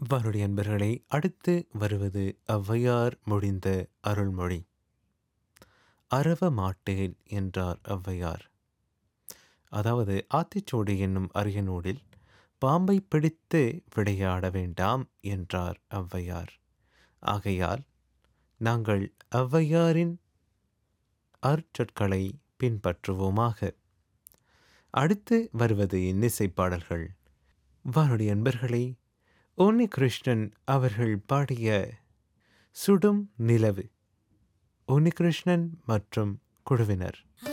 வானொலி அன்பர்களே அடுத்து வருவது ஔவையார் மொழிந்த அருள்மொழி அறவ மாட்டேன் என்றார் ஔவையார் அதாவது ஆத்திச்சூடி என்னும் அரிய நூலில் பாம்பை பிடித்து விளையாட வேண்டாம் என்றார் ஔவையார் ஆகையால் நாங்கள் ஔவையாரின் அருட்சொற்களை பின்பற்றுவோமாக அடுத்து வருவது இன்னிசை பாடல்கள் வானொலி அன்பர்களே உன்னி கிருஷ்ணன் அவர்கள் பாடிய சுடும் நிலவு உன்னிகிருஷ்ணன் மற்றும் குழுவினர்